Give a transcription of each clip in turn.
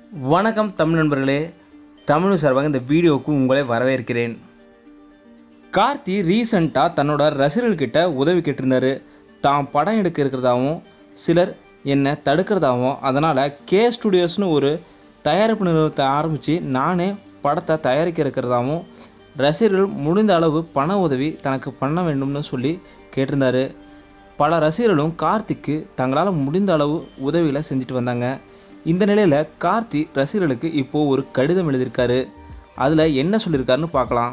வணக்கம் தமிழ் நண்பர்களே தமிழ் சார்பாக இந்த வீடியோவுக்கு உங்களை வரவேற்கிறேன் கார்த்தி ரீசண்டாக தன்னோட ரசிகர்கள்கிட்ட உதவி கேட்டிருந்தாரு தான் படம் எடுக்க இருக்கிறதாவும் சிலர் என்னை தடுக்கிறதாவும் அதனால் கே ஸ்டுடியோஸ்னு ஒரு தயாரிப்பு நிறுவனத்தை ஆரம்பித்து நானே படத்தை தயாரிக்க இருக்கிறதாவும் ரசிகர்கள் முடிந்த அளவு பண உதவி தனக்கு பண்ண வேண்டும்னு சொல்லி கேட்டிருந்தாரு பல ரசிகர்களும் கார்த்திக்கு தங்களால் முடிந்த அளவு உதவிகளை செஞ்சுட்டு வந்தாங்க இந்த நிலையில் கார்த்தி ரசிகர்களுக்கு இப்போது ஒரு கடிதம் எழுதியிருக்காரு அதில் என்ன சொல்லியிருக்காருன்னு பார்க்கலாம்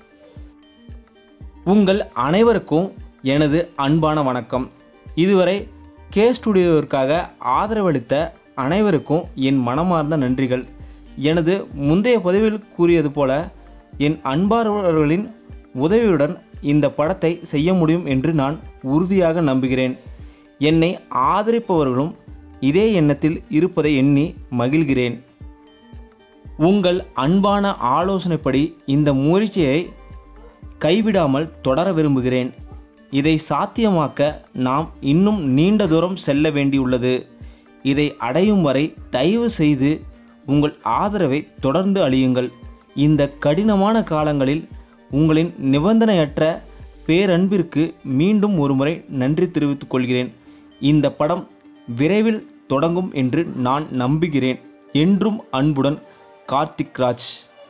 உங்கள் அனைவருக்கும் எனது அன்பான வணக்கம் இதுவரை கே ஸ்டுடியோவிற்காக ஆதரவளித்த அனைவருக்கும் என் மனமார்ந்த நன்றிகள் எனது முந்தைய பதிவில் கூறியது போல என் அன்பார்வர்களின் உதவியுடன் இந்த படத்தை செய்ய முடியும் என்று நான் உறுதியாக நம்புகிறேன் என்னை ஆதரிப்பவர்களும் இதே எண்ணத்தில் இருப்பதை எண்ணி மகிழ்கிறேன் உங்கள் அன்பான ஆலோசனைப்படி இந்த முயற்சியை கைவிடாமல் தொடர விரும்புகிறேன் இதை சாத்தியமாக்க நாம் இன்னும் நீண்ட தூரம் செல்ல வேண்டியுள்ளது இதை அடையும் வரை தயவு செய்து உங்கள் ஆதரவை தொடர்ந்து அளியுங்கள் இந்த கடினமான காலங்களில் உங்களின் நிபந்தனையற்ற பேரன்பிற்கு மீண்டும் ஒருமுறை நன்றி தெரிவித்துக் கொள்கிறேன் இந்த படம் விரைவில் தொடங்கும் என்று நான் நம்புகிறேன் என்றும் அன்புடன் கார்த்திக் ராஜ்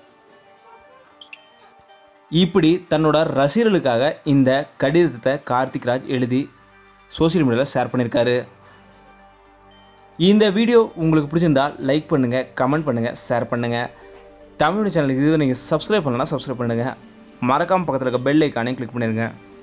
இப்படி தன்னோட ரசிகர்களுக்காக இந்த கடிதத்தை கார்த்திக் ராஜ் எழுதி சோஷியல் மீடியாவில் ஷேர் பண்ணியிருக்காரு இந்த வீடியோ உங்களுக்கு பிடிச்சிருந்தா லைக் பண்ணுங்கள் கமெண்ட் பண்ணுங்கள் ஷேர் பண்ணுங்கள் தமிழ் சேனலுக்கு இது நீங்கள் சப்ஸ்கிரைப் பண்ணலன்னா சப்ஸ்கிரைப் பண்ணுங்கள் மறக்காமல் பக்கத்தில் இருக்க பெல் ஐக்கானையும் கிளிக் பண்ணிடுங்க